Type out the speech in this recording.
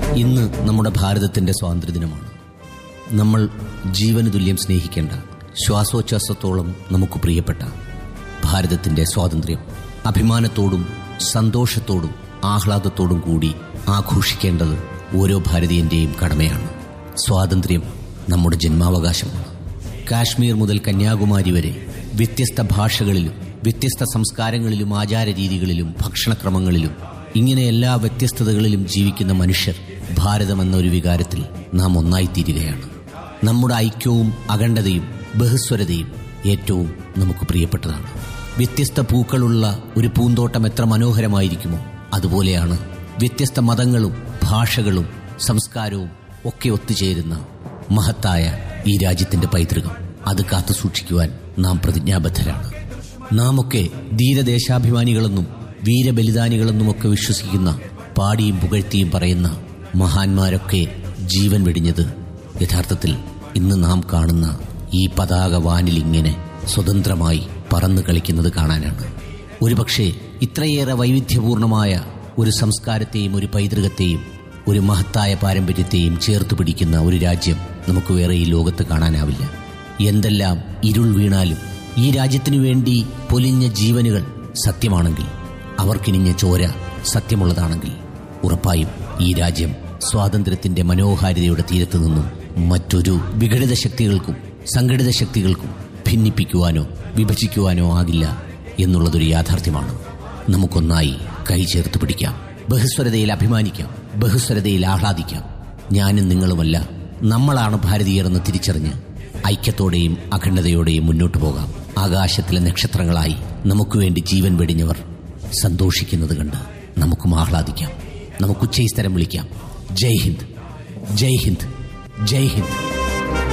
ഇന്ന് നമ്മുടെ ഭാരതത്തിന്റെ സ്വാതന്ത്ര്യദിനമാണ് നമ്മൾ ജീവന് തുല്യം സ്നേഹിക്കേണ്ട ശ്വാസോച്ഛ്വാസത്തോളം നമുക്ക് പ്രിയപ്പെട്ട ഭാരതത്തിന്റെ സ്വാതന്ത്ര്യം അഭിമാനത്തോടും സന്തോഷത്തോടും ആഹ്ലാദത്തോടും കൂടി ആഘോഷിക്കേണ്ടത് ഓരോ ഭാരതീയന്റെയും കടമയാണ് സ്വാതന്ത്ര്യം നമ്മുടെ ജന്മാവകാശമാണ് കാശ്മീർ മുതൽ കന്യാകുമാരി വരെ വ്യത്യസ്ത ഭാഷകളിലും വ്യത്യസ്ത സംസ്കാരങ്ങളിലും ആചാരരീതികളിലും ഭക്ഷണക്രമങ്ങളിലും ഇങ്ങനെ എല്ലാ വ്യത്യസ്തതകളിലും ജീവിക്കുന്ന മനുഷ്യർ ഭാരതമെന്ന ഒരു വികാരത്തിൽ നാം ഒന്നായിത്തീരുകയാണ് നമ്മുടെ ഐക്യവും അഖണ്ഡതയും ബഹുസ്വരതയും ഏറ്റവും നമുക്ക് പ്രിയപ്പെട്ടതാണ് വ്യത്യസ്ത പൂക്കളുള്ള ഒരു പൂന്തോട്ടം എത്ര മനോഹരമായിരിക്കുമോ അതുപോലെയാണ് വ്യത്യസ്ത മതങ്ങളും ഭാഷകളും സംസ്കാരവും ഒക്കെ ഒത്തുചേരുന്ന മഹത്തായ ഈ രാജ്യത്തിന്റെ പൈതൃകം അത് കാത്തു സൂക്ഷിക്കുവാൻ നാം പ്രതിജ്ഞാബദ്ധരാണ് നാം ഒക്കെ ധീരദേശാഭിമാനികളെന്നും വീരബലിദാനികളെന്നുമൊക്കെ വിശ്വസിക്കുന്ന പാടിയും പുകഴ്ത്തിയും പറയുന്ന മഹാന്മാരൊക്കെ ജീവൻ വെടിഞ്ഞത് യഥാർത്ഥത്തിൽ ഇന്ന് നാം കാണുന്ന ഈ പതാക വാനിലിങ്ങനെ സ്വതന്ത്രമായി പറന്നു കളിക്കുന്നത് കാണാനാണ് ഒരുപക്ഷെ ഇത്രയേറെ വൈവിധ്യപൂർണമായ ഒരു സംസ്കാരത്തെയും ഒരു പൈതൃകത്തെയും ഒരു മഹത്തായ പാരമ്പര്യത്തെയും ചേർത്ത് പിടിക്കുന്ന ഒരു രാജ്യം നമുക്ക് വേറെ ഈ ലോകത്ത് കാണാനാവില്ല എന്തെല്ലാം ഇരുൾ വീണാലും ഈ രാജ്യത്തിനു വേണ്ടി പൊലിഞ്ഞ ജീവനുകൾ സത്യമാണെങ്കിൽ അവർക്കിനിഞ്ഞ ചോര സത്യമുള്ളതാണെങ്കിൽ ഉറപ്പായും ഈ രാജ്യം സ്വാതന്ത്ര്യത്തിന്റെ മനോഹാരിതയുടെ തീരത്തു നിന്നും മറ്റൊരു വിഘടിത ശക്തികൾക്കും സംഘടിത ശക്തികൾക്കും ഭിന്നിപ്പിക്കുവാനോ വിഭജിക്കുവാനോ ആകില്ല എന്നുള്ളതൊരു യാഥാർത്ഥ്യമാണ് നമുക്കൊന്നായി കൈ ചേർത്ത് പിടിക്കാം ബഹുസ്വരതയിൽ അഭിമാനിക്കാം ബഹുസ്വരതയിൽ ആഹ്ലാദിക്കാം ഞാനും നിങ്ങളുമല്ല നമ്മളാണ് ഭാരതീയരെന്ന് തിരിച്ചറിഞ്ഞ് ഐക്യത്തോടെയും അഖണ്ഡതയോടെയും മുന്നോട്ടു പോകാം ആകാശത്തിലെ നക്ഷത്രങ്ങളായി നമുക്ക് വേണ്ടി ജീവൻ വെടിഞ്ഞവർ സന്തോഷിക്കുന്നത് കണ്ട് നമുക്കും ആഹ്ലാദിക്കാം നമുക്ക് ഉച്ചൈസ്തരം വിളിക്കാം ജയ് ഹിന്ദ് ജയ് ഹിന്ദ് ജയ് ഹിന്ദ്